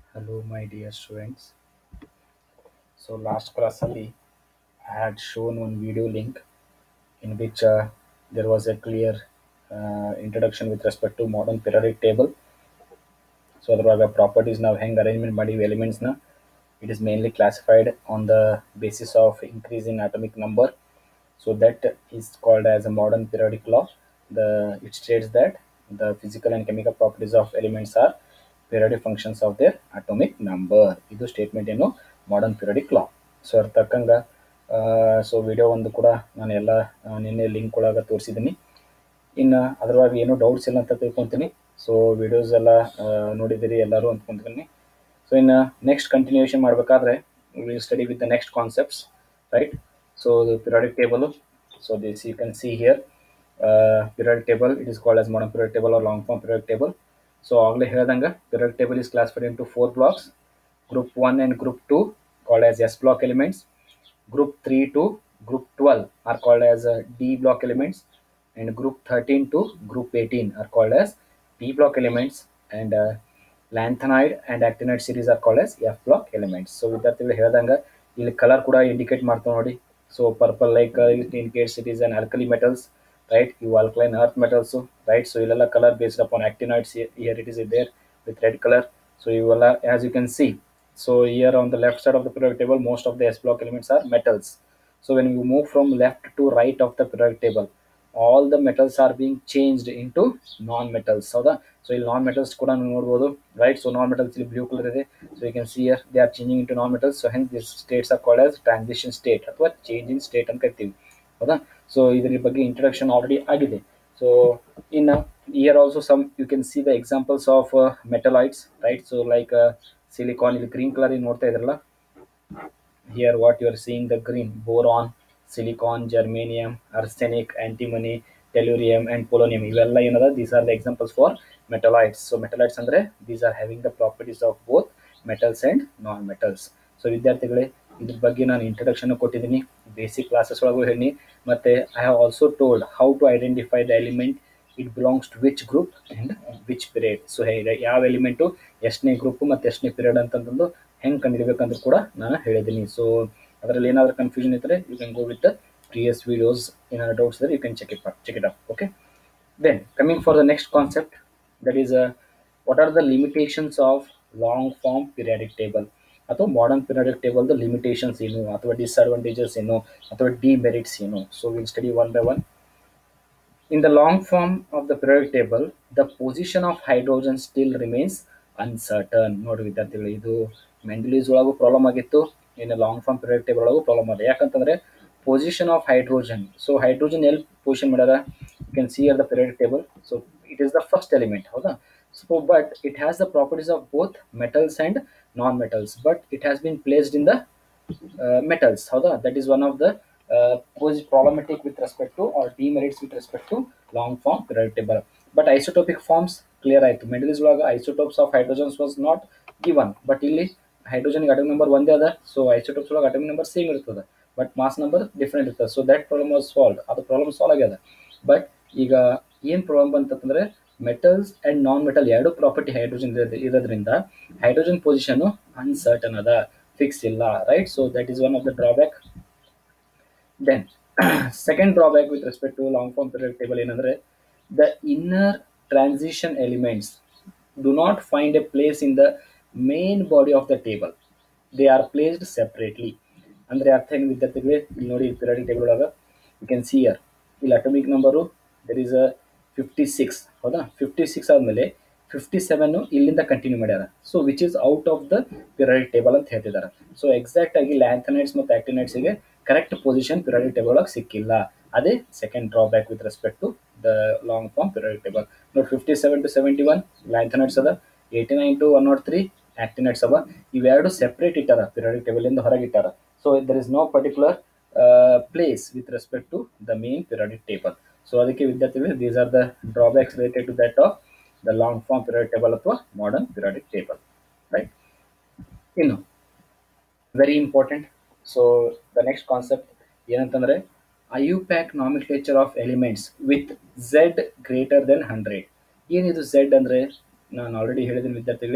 Hello, my dear students. So last class ali, I had shown one video link in which uh, there was a clear uh, introduction with respect to modern periodic table. So ಅದ್ರೊಳಗೆ properties ನಾವು ಹೆಂಗೆ arrangement ಮಾಡೀವಿ ಎಲಿಮೆಂಟ್ಸ್ನ it is mainly classified on the basis of increase in atomic number so that is called as a modern periodic law the it states that the physical and chemical properties of elements are periodic functions of their atomic number ಇದು statement ಏನು modern periodic law so ಅದ್ರ ತಕ್ಕಂಗೆ so video ಒಂದು ಕೂಡ ನಾನು ಎಲ್ಲ ಆ, ನಿನ್ನೆ ಲಿಂಕ್ ಒಳಗೆ ತೋರಿಸಿದ್ದೀನಿ ಇನ್ನು ಅದರೊಳಗೆ ಏನೂ ಡೌಟ್ಸ್ ಇಲ್ಲ ಅಂತ ತಿಳ್ಕೊತೀನಿ ಸೊ ವಿಡಿಯೋಸ್ ಎಲ್ಲ ಆ, ನೋಡಿದ್ದೀರಿ ಎಲ್ಲರೂ ಅಂದ್ಕೊಂತೀನಿ ಸೊ ಇನ್ನು ನೆಕ್ಸ್ಟ್ ಕಂಟಿನ್ಯೂಷನ್ ಮಾಡಬೇಕಾದ್ರೆ will study with the next concepts right so periodic table so this you can see here uh, periodic table it is called as modern periodic table or long form periodic table so ಆಗಲೇ ಹೇಳ್ದಂಗೆ periodic table is classified into four blocks group 1 and group 2 called as s block elements group 3 to group 12 are called as uh, d block elements and group 13 to group 18 are called as p block elements and uh, lanthanide and actinide series are called as f block elements so ವಿದ್ಯಾರ್ಥಿಗಳು ಹೇಳ್ದಂಗೆ ಇಲ್ಲಿ colour ಕೂಡ indicate ಮಾಡ್ತಾವೆ ನೋಡಿ so purple like it indicates it is an alkali metals right ಇವು alkaline earth metals right so ಇಲ್ಲೆಲ್ಲ colour based upon actinides here it is there with red colour so ಇವೆಲ್ಲ as you can see so here on the left side of the periodic table, most of the S block elements are metals. So when you move from left to right of the periodic table, all the metals are being changed into non-metals. So the so in non-metals ಕೂಡ ನೀವು ನೋಡ್ಬೋದು right? So non-metals ಇಲ್ಲಿ blue color ಇದೆ. So you can see here they are changing into non-metals. So hence these states are called as transition state ಅಥವಾ change in state ಅಂತ ಕರಿತೀವಿ ಹೌದಾ so ಇದ್ರ ಬಗ್ಗೆ ಇಂಟ್ರಡಕ್ಷನ್ ಆಲ್ರೆಡಿ ಆಗಿದೆ ಸೊ ಇನ್ನು here also some you can see the examples of metalloids right so like silicon ಇಲ್ಲಿ green colour ನೋಡ್ತಾ ಇದ್ರಲ್ಲ here what you are seeing the green boron silicon germanium arsenic antimony tellurium and polonium ಇವೆಲ್ಲ ಏನದ these are the examples for metallites so metallites ಅಂದ್ರೆ these are having the properties of both metals and non metals so ವಿದ್ಯಾರ್ಥಿಗಳೇ ಇದ್ರ ಬಗ್ಗೆ ನಾನು introduction ಕೊಟ್ಟಿದ್ದೀನಿ basic classes ಒಳಗೂ ಹೇಳಿ ಮತ್ತೆ I have also told how to identify the element it belongs to which group and which period so ಹೇಗೆ ಯಾವ ಎಲಿಮೆಂಟು ಎಷ್ಟನೇ ಗ್ರೂಪ್ ಮತ್ತು ಎಷ್ಟನೇ ಪಿರಿಯಡ್ ಅಂತಂದು ಹೆಂಗೆ ಕಂಡುಹಿಡಬೇಕಂತ ಕೂಡ ನಾನು ಹೇಳಿದ್ದೀನಿ ಸೊ ಅದರಲ್ಲಿ ಏನಾದರೂ ಕನ್ಫ್ಯೂಷನ್ ಇದ್ದರೆ you can go with the previous videos ಏನಾದ್ರು ಡೌಟ್ಸ್ ಇದ್ದರೆ you can check it check it up okay then coming for the next concept that is what are the limitations of long form periodic table ಅಥವಾ modern periodic ಟೇಬಲ್ದ limitations ಏನು ಅಥವಾ disadvantages ಏನು ಅಥವಾ demerits ಏನು so will study one by one In the long form of the periodic table, the position of hydrogen still remains uncertain. ನೋಡಿ ವಿದ್ಯಾರ್ಥಿಗಳು ಇದು ಮೆಂಡಲೀಸ್ ಒಳಗೂ ಪ್ರಾಬ್ಲಮ್ ಆಗಿತ್ತು ಇನ್ನು ಲಾಂಗ್ ಫಾರ್ಮ್ periodic table ಒಳಗೂ ಪ್ರಾಬ್ಲಮ್ ಇದೆ ಯಾಕಂತಂದ್ರೆ position of hydrogen so hydrogen ಎಲ್ಲಿ ಪೊಸಿಷನ್ ಮಾಡ್ಯಾರ you can see uh the periodic table so it is the first element ಹೌದಾ so but it has the properties of both metals and non metals but it has been placed in the metals ಹೌದಾ that is one of the problematic with respect to or demerits with respect to long form periodic table but isotopic forms clear ಆಯ್ತು metals ಒಳಗೆ isotopes of hydrogens was not given but ಇಲ್ಲಿ hydrogen atomic number ಒಂದೇ ಅದ so isotopes ಒಳಗೆ atomic number same ಇರ್ತದೆ but mass number different ಇರ್ತದೆ so that problem was solve ಅದು problem solve ಆಗ್ಯದ ಬಟ್ ಈಗ ಏನು ಪ್ರಾಬ್ಲಮ್ ಬಂತಂದ್ರೆ ಮೆಟಲ್ಸ್ ಅಂಡ್ ನಾನ್ ಮೆಟಲ್ ಎರಡು ಪ್ರಾಪರ್ಟಿ ಹೈಡ್ರೋಜನ್ ಇರೋದ್ರಿಂದ ಹೈಡ್ರೋಜನ್ ಪೊಸಿಷನ್ ಅನ್ಸರ್ಟನ್ ಅದ ಫಿಕ್ಸ್ ಇಲ್ಲ right so that is one of the drawback then second drawback with respect to long form periodic table ಏನಂದ್ರೆ the inner transition elements do not find a place in the main body of the table they are placed separately ಅಂದರೆ ಅರ್ಥ ಏನು ವಿದ್ಯಾರ್ಥಿಗಳೇ ಇಲ್ಲಿ ನೋಡಿ periodic table ಒಳಗೆ you can see here ಇಲ್ಲಿ atomic number there is a fifty six ಹೌದಾ fifty six ಆದಮೇಲೆ ಫಿಫ್ಟಿ ಸೆವೆನ್ ಇಲ್ಲಿಂದ ಕಂಟಿನ್ಯೂ ಮಾಡ್ಯಾರ so which is out of the periodic table ಅಂತ ಹೇಳ್ತಿದ್ದಾರೆ ಸೊ ಎಕ್ಸಾಕ್ಟ್ ಆಗಿ ಲ್ಯಾಂಥನೈಡ್ಸ್ ಮತ್ತು ಆಕ್ಟಿನೈಡ್ಸ್ಗೆ ಕರೆಕ್ಟ್ ಪೊಸಿಷನ್ periodic ಟೇಬಲ್ ಒಳಗೆ ಸಿಕ್ಕಿಲ್ಲ ಅದೇ second drawback with respect to the long form periodic table ನೋಡಿ fifty seven to seventy one lanthanides ಅದ eighty nine to one not three actinides ಅವ ಇವೆರಡು ಸೆಪ್ರೇಟ್ ಇಟ್ಟಾರ periodic ಟೇಬಲ್ ಇಂದ ಹೊರಗೆ ಇಟ್ಟಾರ so there is no particular place with respect to the main periodic table so ಅದಕ್ಕೆ ವಿದ್ಯಾರ್ಥಿಗಳು these are the drawbacks related to that of the long form periodic table ಅಥವಾ modern periodic table right ಇನ್ನು very important so the next concept ಏನಂತಂದರೆ IUPAC nomenclature of elements with Z greater than hundred ಏನಿದು Z ಅಂದರೆ ನಾನು already ಹೇಳಿದ್ದೀನಿ ವಿದ್ಯಾರ್ಥಿಗಳೇ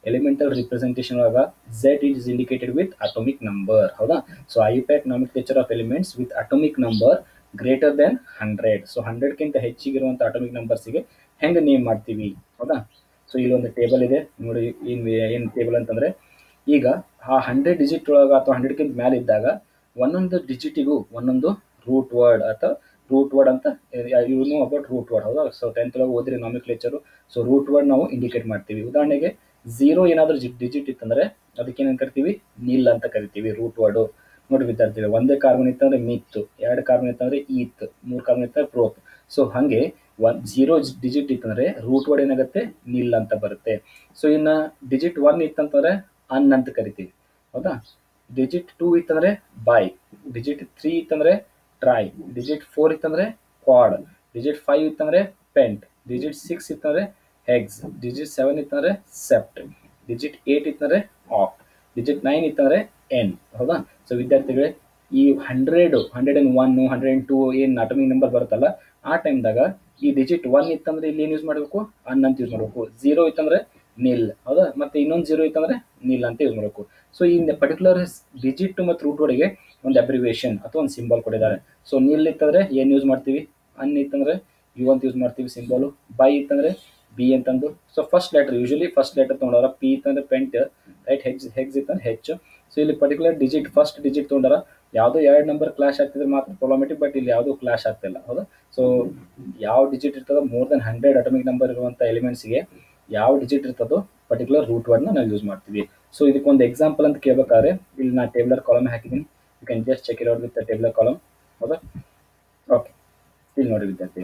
elemental representation ಒಳಗ Z is indicated with atomic number ಹೌದಾ so IUPAC nomenclature of elements with atomic number greater than hundred so ಹಂಡ್ರೆಡ್ಗಿಂತ ಹೆಚ್ಚಿಗಿರುವಂಥ atomic ನಂಬರ್ಸಿಗೆ ಹೆಂಗೆ ನೇಮ್ ಮಾಡ್ತೀವಿ ಹೌದಾ ಸೊ ಇಲ್ಲೊಂದು ಟೇಬಲ್ ಇದೆ ನೋಡಿ ಏನು ಏನು ಟೇಬಲ್ ಅಂತಂದರೆ ಈಗ ಆ ಹಂಡ್ರೆಡ್ ಡಿಜಿಟ್ ಒಳಗೆ ಅಥವಾ ಹಂಡ್ರೆಡ್ಗಿಂತ ಮೇಲೆ ಇದ್ದಾಗ ಒಂದೊಂದು ಡಿಜಿಟಿಗೂ ಒಂದೊಂದು ರೂಟ್ ವರ್ಡ್ ಅಥವಾ ರೂಟ್ ವರ್ಡ್ ಅಂತ you know about root word ಹೌದಾ ಸೊ ಟೆಂತ್ ಒಳಗೆ ಓದಿರಿ ನಾಮಿಕ್ಲೇಚರು ಸೊ ರೂಟ್ ವರ್ಡ್ ನಾವು ಇಂಡಿಕೇಟ್ ಮಾಡ್ತೀವಿ ಉದಾಹರಣೆಗೆ ಝೀರೋ ಏನಾದರೂ ಜಿ ಡಿಜಿಟ್ ಇತ್ತಂದರೆ ಅದಕ್ಕೆ ಏನಂತ ಕರಿತೀವಿ ನಿಲ್ ಅಂತ ಕರಿತೀವಿ ರೂಟ್ ವರ್ಡು ನೋಡಿ ವಿದ್ಯಾರ್ಥಿಗಳು ಒಂದೇ ಕಾರ್ಬನ್ ಇತ್ತಂದ್ರೆ ಮಿತ್ ಎರಡು ಕಾರ್ಬನ್ ಇತ್ತಂದ್ರೆ ಈತ್ ಮೂರು ಕಾರ್ಬನ್ ಇತ್ತಂದ್ರೆ ಪ್ರೋತ್ ಸೊ ಹಾಗೆ ಒನ್ ಜೀರೋ ಡಿಜಿಟ್ ಇತ್ತಂದ್ರೆ ರೂಟ್ ವರ್ಡ್ ಏನಾಗುತ್ತೆ ನಿಲ್ ಅಂತ ಬರುತ್ತೆ ಸೊ ಇನ್ನು ಡಿಜಿಟ್ ಒನ್ ಇತ್ತಂತಂದ್ರೆ ಅನ್ ಅಂತ ಕರಿತೀವಿ ಹೌದಾ ಡಿಜಿಟ್ ಟೂ ಇತ್ತಂದ್ರೆ ಬೈ ಡಿಜಿಟ್ ತ್ರೀ ಇತ್ತಂದ್ರೆ ಟ್ರೈ ಡಿಜಿಟ್ ಫೋರ್ ಇತ್ತಂದ್ರೆ ಕ್ವಾಡ್ ಡಿಜಿಟ್ ಫೈವ್ ಇತ್ತಂದ್ರೆ ಪೆಂಟ್ ಡಿಜಿಟ್ ಸಿಕ್ಸ್ ಇತ್ತಂದ್ರೆ ಹೆಗ್ಸ್ ಡಿಜಿಟ್ ಸೆವೆನ್ ಇತ್ತಂದ್ರೆ ಸೆಪ್ಟ್ ಡಿಜಿಟ್ ಏಟ್ ಇತ್ತಂದ್ರೆ ಆಕ್ಟ್ ಡಿಜಿಟ್ ನೈನ್ ಇತ್ತಂದ್ರೆ ಎನ್ ಹೌದಾ ಸೊ ವಿದ್ಯಾರ್ಥಿಗಳೇ ಈ hundred hundred and one hundred and two ಏನು ಅಟಮಿಕ್ ನಂಬರ್ ಬರುತ್ತಲ್ಲ ಆ ಟೈಮ್ದಾಗ ಈ ಡಿಜಿಟ್ ಒನ್ ಇತ್ತಂದ್ರೆ ಇಲ್ಲಿ ಏನು ಯೂಸ್ ಮಾಡಬೇಕು ಅನ್ ಅಂತ ಯೂಸ್ ಮಾಡಬೇಕು ಝೀರೋ ಇತ್ತಂದ್ರೆ ನಿಲ್ ಹೌದಾ ಮತ್ತೆ ಇನ್ನೊಂದು ಜೀರೋ ಇತ್ತಂದ್ರೆ ನಿಲ್ ಅಂತ ಯೂಸ್ ಮಾಡಬೇಕು ಸೊ ಈ ಪರ್ಟಿಕ್ಯುಲರ್ ಡಿಜಿಟ್ ಮತ್ತು ರೂಟ್ ಒಳಗೆ ಒಂದು ಅಬ್ರಿವೇಷನ್ ಅಥವಾ ಒಂದು ಸಿಂಬಲ್ ಕೊಟ್ಟಿದ್ದಾರೆ ಸೊ ನಿಲ್ ಇತ್ತಂದ್ರೆ ಏನು ಯೂಸ್ ಮಾಡ್ತೀವಿ ಅನ್ ಇತ್ತಂದ್ರೆ ಯು ಅಂತ ಯೂಸ್ ಮಾಡ್ತೀವಿ ಸಿಂಬಲು ಬೈ ಇತ್ತಂದ್ರೆ ಬಿ ಅಂತಂದು so first letter usually first letter ತೊಗೊಂಡಾರ ಪಿ ಇತ್ತಂದ್ರೆ ಪೆಂಟ್ ರೈಟ್ ಹೆಗ್ಸ್ ಹೆಗ್ಸ್ ಇತ್ತಂದ್ರೆ ಹೆಚ್ಚು ಸೊ ಇಲ್ಲಿ ಪರ್ಟಿಕ್ಯುಲರ್ ಡಿಜಿಟ್ ಫಸ್ಟ್ ಡಿಜಿಟ್ ತೊಗೊಂಡಾರ ಯಾವುದೋ ಎರಡು ನಂಬರ್ ಕ್ಲಾಶ್ ಆಗ್ತಿದ್ರೆ ಮಾತ್ರ ಪ್ರಾಬ್ಲಮೆಟಿಕ್ ಬಟ್ ಇಲ್ಲಿ ಯಾವುದೂ ಕ್ಲಾಶ್ ಆಗ್ತಿಲ್ಲ ಹೌದಾ ಸೊ ಯಾವ ಡಿಜಿಟ್ ಇರ್ತದೋ more than hundred atomic number ಇರುವಂಥ ಎಲಿಮೆಂಟ್ಸ್ಗೆ ಯಾವ ಡಿಜಿಟ್ ಇರ್ತದೋ ಪರ್ಟಿಕ್ಯುಲರ್ ರೂಟ್ ವರ್ಡ್ನ ನಾವು ಯೂಸ್ ಮಾಡ್ತೀವಿ ಸೊ ಇದಕ್ಕೊಂದು ಎಕ್ಸಾಂಪಲ್ ಅಂತ ಕೇಳಬೇಕಾದ್ರೆ ಇಲ್ಲಿ ನಾನು ಟೇಬ್ಲರ್ ಕಾಲಮ್ ಹಾಕಿದ್ದೀನಿ you can just check it out with tabular column ಹೌದಾ ಓಕೆ ಇಲ್ಲಿ ನೋಡಿ ವಿದ್ಯಾರ್ಥಿ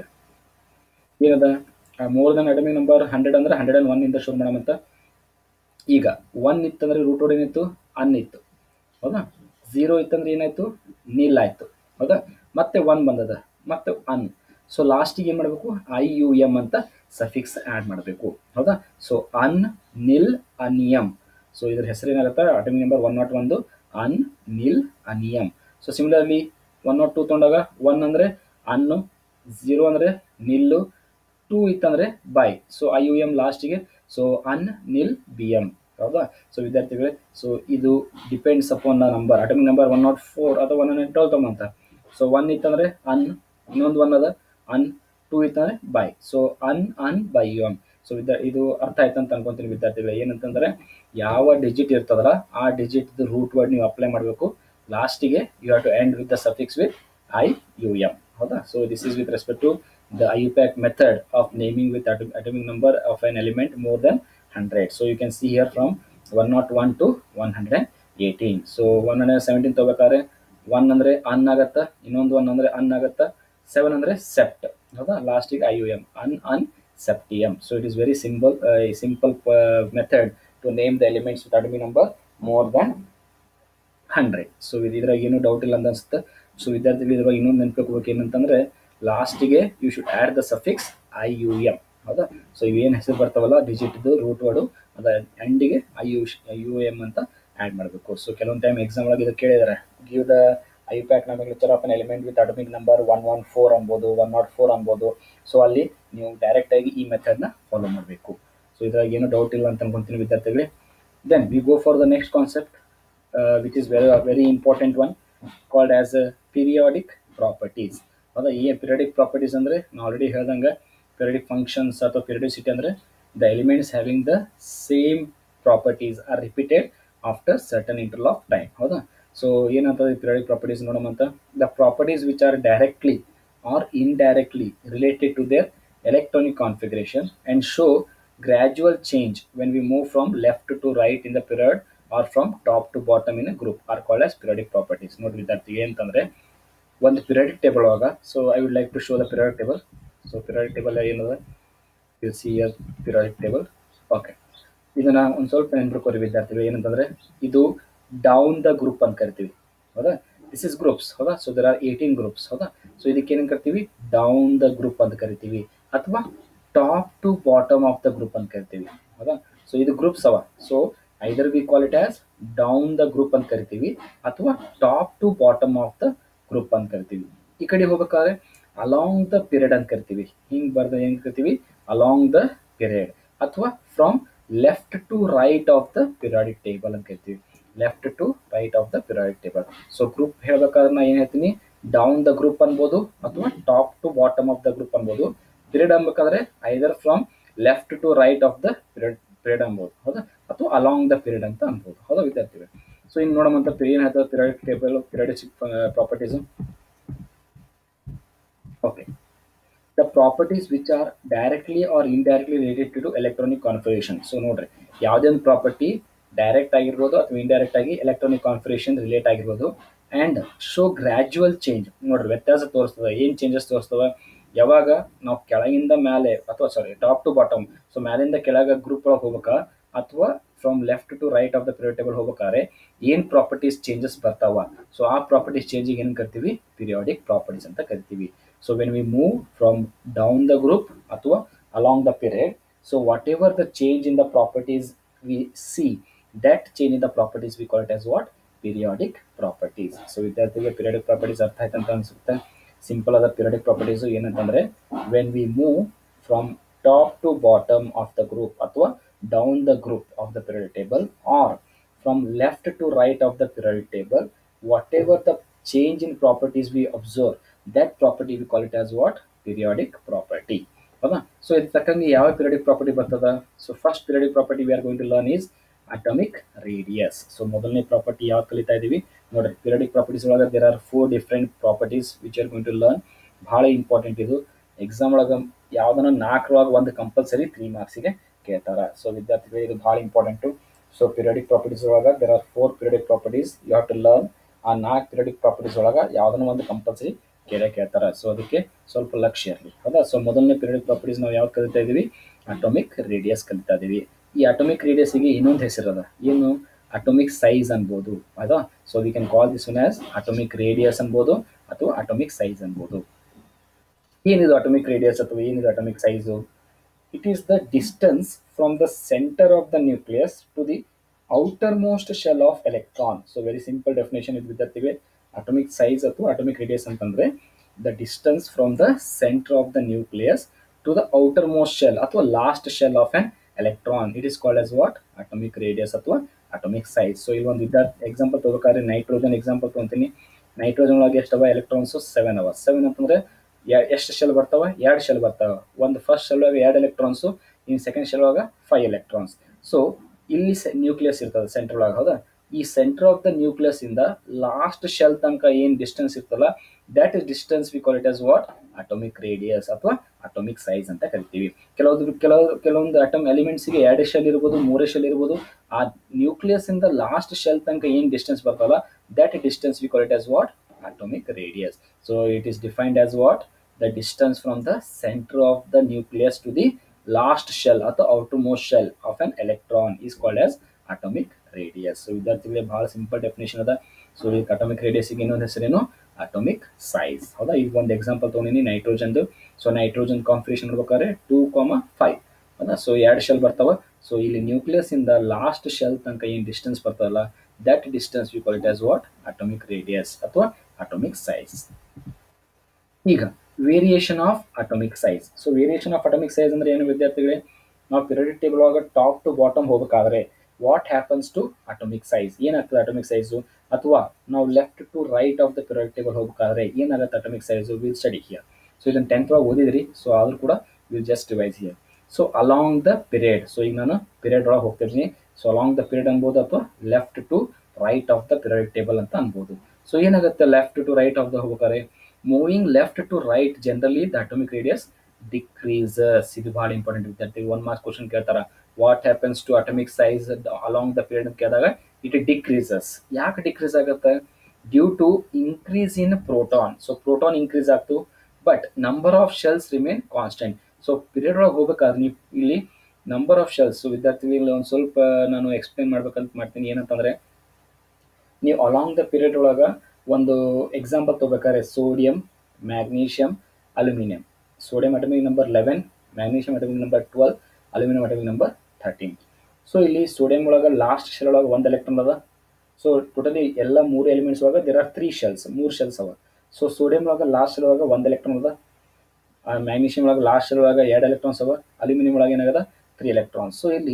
ಏನದ more than atomic number hundred ಅಂದ್ರೆ ಹಂಡ್ರೆಡ್ ಅಂಡ್ ಒನ್ ಇಂದ ಶುರು ಮಾಡೋಣಂತ ಈಗ ಒನ್ ಇತ್ತಂದ್ರೆ ರೂಟ್ ವರ್ಡ್ ಏನಿತ್ತು ಅನ್ ಇತ್ತು ಹೌದಾ ಝೀರೋ ಇತ್ತಂದ್ರೆ ಏನಾಯ್ತು ನಿಲ್ ಆಯ್ತು ಹೌದಾ ಮತ್ತೆ ಒನ್ ಬಂದದ ಮತ್ತೆ ಅನ್ ಸೊ ಲಾಸ್ಟಿಗೆ ಏನು ಮಾಡಬೇಕು ಐ ಯು ಎಮ್ ಅಂತ ಸಫಿಕ್ಸ್ ಆ್ಯಡ್ ಮಾಡಬೇಕು ಹೌದಾ so un nil unium so ಇದ್ರ ಹೆಸರು ಏನಾಗುತ್ತೆ ಅಟಮಿಕ್ ನಂಬರ್ ಒನ್ ನಾಟ್ ಒಂದು un nil unium so similarly one not two ತೊಗೊಂಡಾಗ ಒನ್ ಅಂದರೆ ಅನ್ನು ಝೀರೋ ಅಂದರೆ ನಿಲ್ಲು ಟೂ ಇತ್ತಂದರೆ bi so I U M ಲಾಸ್ಟಿಗೆ so un nil B M ಹೌದಾ ಸೊ ವಿದ್ಯಾರ್ಥಿಗಳೇ ಸೊ ಇದು depends upon the number atomic number one not four ಅಥವಾ one hundred twelve ತೊಗೊಂತ ಸೊ ಒನ್ ಇತ್ತಂದರೆ ಅನ್ ಇನ್ನೊಂದು ಒನ್ ಅದ ಅನ್ ಟೂ ಇತ್ತಂದರೆ bi so un un bi U M so ವಿದ್ಯಾ ಇದು ಅರ್ಥ ಆಯ್ತು ಅಂತ ಅನ್ಕೊಂತೀನಿ ವಿದ್ಯಾರ್ಥಿಗಳು ಏನಂತಂದರೆ ಯಾವ ಡಿಜಿಟ್ ಇರ್ತದಲ್ಲ ಆ ಡಿಜಿಟ್ ರೂಟ್ ವರ್ಡ್ ನೀವು ಅಪ್ಲೈ ಮಾಡಬೇಕು ಲಾಸ್ಟಿಗೆ you have to end with the suffix with I U M ಹೌದಾ so this is with respect to the IUPAC method of naming with atom, atomic number of an element more than 100. So you can see here from 101 to 118. So 117 ತಗೋಬೇಕಾದ್ರೆ one ಅಂದರೆ ಅನ್ ಆಗತ್ತಾ ಇನ್ನೊಂದು one ಅಂದರೆ ಅನ್ ಆಗತ್ತಾ seven ಅಂದರೆ sept ಹೌದಾ ಲಾಸ್ಟಿಗೆ I U M un un septium so it is very simple simple method to name the elements with atomic number more than hundred so ಇದ್ರಾಗ ಏನೂ ಡೌಟ್ ಇಲ್ಲ ಅಂತ ಅನ್ಸುತ್ತೆ ಸೊ ವಿದ್ಯಾರ್ಥಿಗಳು ಇದ್ರಾಗ ಇನ್ನೊಂದು ನೆನ್ಪಿಕೋಬೇಕು ಏನಂತಂದರೆ ಲಾಸ್ಟಿಗೆ you should add the suffix I U M ಹೌದಾ ಸೊ ಇವೇನು ಹೆಸರು ಬರ್ತಾವಲ್ಲ ಡಿಜಿಟ್ದು ರೂಟ್ ವರ್ಡು ಅದ ಎಂಡಿಗೆ ಐ ಯು ಯು ಎಮ್ ಅಂತ ಆ್ಯಡ್ ಮಾಡಬೇಕು ಸೊ ಕೆಲವೊಂದು ಟೈಮ್ ಎಕ್ಸಾಮ್ ಒಳಗೆ ಇದು ಕೇಳಿದ್ದಾರೆ give the IUPAC nomenclature of an element with atomic number one one four ಅನ್ಬೋದು ಒನ್ ನಾಟ್ ಫೋರ್ ಅನ್ಬೋದು ಸೊ ಅಲ್ಲಿ ನೀವು ಡೈರೆಕ್ಟಾಗಿ ಈ ಮೆಥಡ್ನ ಫಾಲೋ ಮಾಡಬೇಕು ಸೊ ಇದ್ರಾಗ ಏನೂ ಡೌಟ್ ಇಲ್ಲ ಅಂತ ಅನ್ಕೊಂತೀನಿ ವಿದ್ಯಾರ್ಥಿಗಳೇ then we go for the next concept which is very very important one called as a periodic properties ಹೌದಾ ಈ ಪೀರಿಯಾಡಿಕ್ ಪ್ರಾಪರ್ಟೀಸ್ ಅಂದರೆ ನಾವು ಆಲ್ರೆಡಿ ಹೇಳ್ದಂಗೆ ಪೀರಿಯಾಡಿಕ್ ಫಂಕ್ಷನ್ಸ್ ಅಥವಾ ಪೀರಿಯಾಡಿಸಿಟಿ ಅಂದರೆ the elements having the same properties are repeated after certain interval of time ಹೌದಾ so ಏನಂತಂದ್ರೆ periodic properties ನೋಡೋಮಂತ the properties which are directly or indirectly related to their electronic configuration and show gradual change when we move from left to right in the period or from top to bottom in a group are called as periodic properties ನೋಡಿ ವಿದ್ಯಾರ್ಥಿ ಏನಂತಂದ್ರೆ ಒಂದು periodic table ಒಳಗ so I would like to show the periodic table so periodic table ಏನದ you see your periodic table okay ಇದನ್ನ ಒಂದು ಸ್ವಲ್ಪ ನೆನ್ಪಿಟ್ಕೋರಿ ವಿದ್ಯಾರ್ಥಿಗಳು ಏನಂತಂದ್ರೆ ಇದು ಡೌನ್ ದ ಗ್ರೂಪ್ ಅಂತ ಕರಿತೀವಿ ಹೌದಾ ದಿಸ್ ಇಸ್ ಗ್ರೂಪ್ಸ್ ಹೌದಾ so there are eighteen groups ಹೌದಾ ಸೊ ಇದಕ್ಕೆ ಏನೇನು ಕರಿತೀವಿ ಡೌನ್ ದ ಗ್ರೂಪ್ ಅಂತ ಕರಿತೀವಿ ಅಥವಾ top to bottom of the group ಅಂತ ಕರಿತೀವಿ ಹೌದಾ ಸೊ ಇದು ಗ್ರೂಪ್ಸ್ ಅವ so either we call it as down the group ಅಂತ ಕರಿತೀವಿ ಅಥವಾ top to bottom of the group ಅಂತ ಕರಿತೀವಿ ಈ ಕಡೆ ಹೋಗ್ಬೇಕಾದ್ರೆ ಅಲಾಂಗ್ ದ ಪೀರಿಯಡ್ ಅಂತ ಕರಿತೀವಿ ಹಿಂಗೆ ಬರ್ದ ಹೆಂಗೆ ಕರಿತೀವಿ ಅಲಾಂಗ್ ದ ಪೀರಿಯಡ್ ಅಥವಾ from left to right of the periodic table ಅಂತ ಕರಿತೀವಿ left to right of the periodic table so group ಹೇಳ್ಬೇಕಾದ್ರೆ ನಾ ಏನು ಹೇಳ್ತೀನಿ ಡೌನ್ ದ ಗ್ರೂಪ್ ಅನ್ಬೋದು ಅಥವಾ top to bottom of the group ಅನ್ಬೋದು ಪಿರಿಯಡ್ ಅನ್ಬೇಕಾದ್ರೆ either from left to right of the period period ಅನ್ಬೋದು ಹೌದಾ ಅಥವಾ ಅಲಾಂಗ್ ದ ಪಿರಿಯಡ್ ಅಂತ ಅನ್ಬೋದು ಹೌದಾ ವಿದ್ಯಾರ್ಥಿಗಳು ಸೊ ಇನ್ನು ನೋಡೋಮಂತ ಏನು ಹೇಳ್ತಾರೆ periodic table periodic properties okay the properties which are directly or indirectly related to electronic configuration so ನೋಡ್ರಿ ಯಾವುದೇ ಒಂದು ಪ್ರಾಪರ್ಟಿ ಡೈರೆಕ್ಟ್ ಆಗಿರ್ಬೋದು ಅಥವಾ ಇಂಡೈರೆಕ್ಟ್ ಆಗಿ ಎಲೆಕ್ಟ್ರಾನಿಕ್ ಕಾನ್ಫಿಗರೇಷನ್ ರಿಲೇಟ್ ಆಗಿರ್ಬೋದು ಆ್ಯಂಡ್ ಶೋ ಗ್ರ್ಯಾಜುವಲ್ ಚೇಂಜ್ ನೋಡ್ರಿ ವ್ಯತ್ಯಾಸ ತೋರಿಸ್ತದೆ ಏನು ಚೇಂಜಸ್ ತೋರಿಸ್ತವೆ ಯಾವಾಗ ನಾವು ಕೆಳಗಿಂದ ಮೇಲೆ ಅಥವಾ sorry top to bottom so ಮ್ಯಾಲಿಂದ ಕೆಳಗೆ ಗ್ರೂಪ್ ಒಳಗೆ ಹೋಗ್ಬೇಕಾ ಅಥವಾ from left to right of the period table ಹೋಗ್ಬೇಕಾದ್ರೆ ಏನು ಪ್ರಾಪರ್ಟೀಸ್ ಚೇಂಜಸ್ ಬರ್ತಾವ ಸೊ ಆ ಪ್ರಾಪರ್ಟೀಸ್ ಚೇಂಜಿಗೆ ಏನು ಕರಿತೀವಿ ಪಿರಿಯಾಡಿಕ್ ಪ್ರಾಪರ್ಟೀಸ್ ಅಂತ ಕರಿತೀವಿ so when we move from down the group ಅಥವಾ along the period so whatever the change in the properties we see that change in the properties we call it as what periodic properties so ವಿದ್ಯಾರ್ಥಿಗೆ periodic properties ಅರ್ಥ ಆಯ್ತು ಅಂತ ಅನ್ಸುತ್ತೆ simple ಆದ periodic properties ಏನಂತಂದರೆ when we move from top to bottom of the group ಅಥವಾ down the group of the period table or from left to right of the period table whatever the change in properties we observe that property we call it as what periodic property ಹೌದಾ so ಇದು ತಕ್ಕಂಗೆ ಯಾವ periodic property ಬರ್ತದ so first periodic property we are going to learn is atomic radius so ಮೊದಲನೇ property ಯಾವ್ದು ಕಲಿತಾ ಇದೀವಿ ನೋಡ್ರಿ ಪಿರಿಯಡಿಕ್ ಪ್ರಾಪರ್ಟೀಸ್ ಒಳಗೆ there are four different properties which are going to learn ಭಾಳ ಇಂಪಾರ್ಟೆಂಟ್ ಇದು ಎಕ್ಸಾಮ್ ಒಳಗೆ ಯಾವ್ದನ್ನ ನಾಲ್ಕರೊಳಗೆ ಒಂದು ಕಂಪಲ್ಸರಿ ತ್ರೀ ಮಾರ್ಕ್ಸಿಗೆ ಕೇಳ್ತಾರ ಸೊ ವಿದ್ಯಾರ್ಥಿಗಳಿಗೆ ಇದು ಭಾಳ ಇಂಪಾರ್ಟೆಂಟು ಸೊ ಪಿರಿಯಡಿಕ್ ಪ್ರಾಪರ್ಟೀಸ್ ಒಳಗೆ there are four periodic properties you have to learn ಆ ನಾಲ್ಕು ಪಿರಿಯಡಿಕ್ ಪ್ರಾಪರ್ಟೀಸ್ ಒಳಗೆ ಯಾವ್ದನ್ನ ಒಂದು ಕಂಪಲ್ಸರಿ ಕೇಳೇ ಕೇಳ್ತಾರೆ ಸೊ ಅದಕ್ಕೆ ಸ್ವಲ್ಪ ಲಕ್ಷ್ಯ ಇರಲಿ ಹೌದಾ ಸೊ ಮೊದಲನೇ ಪಿರಿಯಡಿಕ್ ಪ್ರಾಪರ್ಟೀಸ್ ನಾವು ಯಾವ್ದು ಕಲಿತಾ ಇದೀವಿ ಅಟೋಮಿಕ್ ರೇಡಿಯಸ್ ಕಲಿತಾ ಇದೀವಿ ಈ ಅಟೋಮಿಕ್ ರೇಡಿಯಸ್ಗೆ ಇನ್ನೊಂದು ಹೆಸರದ ಏನು ಅಟೋಮಿಕ್ ಸೈಜ್ ಅನ್ಬೋದು ಹೌದಾ so we can call this one as atomic radius ಅನ್ಬೋದು ಅಥವಾ ಅಟೋಮಿಕ್ ಸೈಜ್ ಅನ್ಬೋದು ಏನಿದು ಅಟೋಮಿಕ್ ರೇಡಿಯಸ್ ಅಥವಾ ಏನಿದು atomic size it is the distance from the centre of the nucleus to the outermost shell of electron so very simple definition ಇದು ವಿದ್ಯಾರ್ಥಿಗೆ atomic size ಅಥವಾ atomic radius ಅಂತಂದ್ರೆ the distance from the centre of the nucleus to the outermost shell ಅಥವಾ last shell of an electron it is called as what atomic radius ಅಥವಾ atomic size so ಇಲ್ಲಿ ಒಂದು ವಿದ್ಯಾರ್ಥಿ example ತಗೋಬೇಕಾದ್ರೆ nitrogen example ತೊಗೊಂತೀನಿ nitrogen ಒಳಗೆ ಎಷ್ಟವ electrons seven ಅವ seven ಅಂತಂದ್ರೆ ಎಷ್ಟು ಶೆಲ್ ಬರ್ತಾವ ಎರಡು ಶೆಲ್ ಬರ್ತಾವ ಒಂದು ಫಸ್ಟ್ ಶೆಲ್ ಒಳಗೆ ಎರಡು ಎಲೆಕ್ಟ್ರಾನ್ಸು ಇನ್ನು ಸೆಕೆಂಡ್ ಶೆಲ್ ಒಳಗೆ ಫೈವ್ ಎಲೆಕ್ಟ್ರಾನ್ಸ್ ಸೊ ಇಲ್ಲಿ ನ್ಯೂಕ್ಲಿಯಸ್ ಇರ್ತದೆ ಸೆಂಟರ್ ಒಳಗೆ ಹೌದಾ ಈ ಸೆಂಟರ್ ಆಫ್ ದ ನ್ಯೂಕ್ಲಿಯಸ್ ಇಂದ ಲಾಸ್ಟ್ ಶೆಲ್ ತನಕ ಏನು ಡಿಸ್ಟೆನ್ಸ್ ಇರ್ತಲ್ಲ that is distance we call it as what atomic radius ಅಥವಾ ಅಟೋಮಿಕ್ ಸೈಜ್ ಅಂತ ಕರಿತೀವಿ ಕೆಲವೊಂದು ಕೆಲವು ಕೆಲವೊಂದು ಅಟಮ್ ಎಲಿಮೆಂಟ್ಸ್ಗೆ ಎರಡೇ ಶೆಲ್ ಇರ್ಬೋದು ಮೂರೇ ಶೆಲ್ ಇರ್ಬೋದು ಆ ನ್ಯೂಕ್ಲಿಯಸ್ ಇಂದ ಲಾಸ್ಟ್ ಶೆಲ್ ತನಕ ಏನು ಡಿಸ್ಟೆನ್ಸ್ ಬರ್ತಲ್ಲ that distance we call it as what atomic radius. So it is defined as what? The distance from the center of the nucleus to the last shell or the outermost shell of an electron is called as atomic radius. So ವಿದ್ಯಾರ್ಥಿಗಳಿಗೆ ಬಹಳ simple definition ಅದ so ಈ atomic ರೇಡಿಯಸ್ಗೆ ಇನ್ನೊಂದು ಹೆಸರೇನು atomic size ಹೌದಾ ಈಗ ಒಂದು ಎಕ್ಸಾಂಪಲ್ ತೊಗೊಂಡಿನಿ ನೈಟ್ರೋಜನ್ದು ಸೊ ನೈಟ್ರೋಜನ್ ಕಾನ್ಫಿಗರೇಷನ್ ನೋಡ್ಬೇಕಾದ್ರೆ ಟೂ ಕಾಮ ಫೈವ್ ಹೌದಾ ಸೊ ಎರಡು ಶೆಲ್ ಬರ್ತಾವ ಸೊ ಇಲ್ಲಿ ನ್ಯೂಕ್ಲಿಯಸ್ ಇಂದ ಲಾಸ್ಟ್ ಶೆಲ್ ತನಕ ಏನು ಡಿಸ್ಟೆನ್ಸ್ ಬರ್ತದಲ್ಲ that distance we call it as what atomic radius ಅಥವಾ ಅಟೋಮಿಕ್ ಸೈಜ್ ಈಗ variation of atomic size so variation of atomic size ಅಂದ್ರೆ ಏನು ವಿದ್ಯಾರ್ಥಿಗಳೇ ನಾವು ಪಿರಿಯಡಿಕ್ ಟೇಬಲ್ ಒಳಗೆ ಟಾಪ್ ಟು ಬಾಟಮ್ ಹೋಗಬೇಕಾದ್ರೆ what happens to atomic size ಏನಾಗ್ತದೆ ಅಟೋಮಿಕ್ ಸೈಜು ಅಥವಾ ನಾವು left to right of the periodic table ಹೋಗಬೇಕಾದ್ರೆ ಏನಾಗುತ್ತೆ atomic size will study here so ಇದನ್ನು ಟೆಂತ್ ಒಳಗೆ ಓದಿದ್ರಿ ಸೊ ಆದ್ರೂ ಕೂಡ will just revise here so along the period so ಈಗ ನಾನು ಪಿರಿಯಡ್ ಒಳಗೆ ಹೋಗ್ತಿದ್ದೀನಿ ಸೊ ಅಲಾಂಗ್ ದ ಪಿರಿಯಡ್ ಅನ್ಬೋದು ಅಥವಾ left to right of the periodic table ಅಂತ ಅನ್ಬೋದು ಸೊ ಏನಾಗುತ್ತೆ left to right of the ಹೋಗ್ಬೇಕಾದ್ರೆ moving left to right generally the atomic radius decreases ಇದು ಭಾಳ ಇಂಪಾರ್ಟೆಂಟ್ ವಿದ್ಯಾರ್ಥಿ ಒನ್ ಮಾರ್ಕ್ಸ್ ಕ್ವಶನ್ ಕೇಳ್ತಾರ what happens to atomic size along the period ಅಂತ ಕೇಳಿದಾಗ ಇಟ್ ಡಿಕ್ರೀಸಸ್ ಯಾಕೆ ಡಿಕ್ರೀಸ್ ಆಗುತ್ತೆ due to increase in proton so proton increase ಆಗ್ತು but number of shells remain constant so period ಒಳಗೆ ಹೋಗ್ಬೇಕಾದ್ರೆ ನೀವು ಇಲ್ಲಿ ನಂಬರ್ ಆಫ್ ಶೆಲ್ಸ್ ವಿದ್ಯಾರ್ಥಿಗಳಿಗೆ ಒಂದು ಸ್ವಲ್ಪ ನಾನು ಎಕ್ಸ್ಪ್ಲೇನ್ ಮಾಡ್ಬೇಕಂತ ಮಾಡ್ತೀನಿ ಏನಂತಂದ್ರೆ ನೀವು ಅಲಾಂಗ್ ದ ಪೀರಿಯಡ್ ಒಳಗೆ ಒಂದು ಎಕ್ಸಾಂಪಲ್ ತಗೋಬೇಕಾದ್ರೆ sodium magnesium aluminium sodium atomic number eleven magnesium atomic number twelve aluminium atomic number thirteen so ಇಲ್ಲಿ ಸೋಡಿಯಂ ಒಳಗೆ ಲಾಸ್ಟ್ ಶೆಲ್ ಒಳಗೆ ಒಂದು ಎಲೆಕ್ಟ್ರಾನ್ ಅದ ಸೊ ಟೋಟಲಿ ಎಲ್ಲ ಮೂರು ಎಲಿಮೆಂಟ್ಸ್ ಒಳಗೆ ದೇರ್ ಆರ್ ತ್ರೀ ಶೆಲ್ಸ್ ಮೂರು ಶೆಲ್ಸ್ ಅವ ಸೊ ಸೋಡಿಯಂ ಒಳಗೆ ಲಾಸ್ಟ್ ಶೆಲ್ ಒಳಗೆ ಒಂದು ಎಲೆಕ್ಟ್ರಾನ್ ಅದ ಮ್ಯಾಗ್ನೀಷಿಯಂ ಒಳಗೆ ಲಾಸ್ಟ್ ಶೆಲ್ ಒಳಗೆ ಎರಡು ಎಲೆಕ್ಟ್ರಾನ್ಸ್ ಅವ ಅಲ್ಯೂಮಿನಿಯಂ ಒಳಗೆ ಏನಾಗದ ತ್ರೀ ಎಲೆಕ್ಟ್ರಾನ್ಸ್ ಸೊ ಇಲ್ಲಿ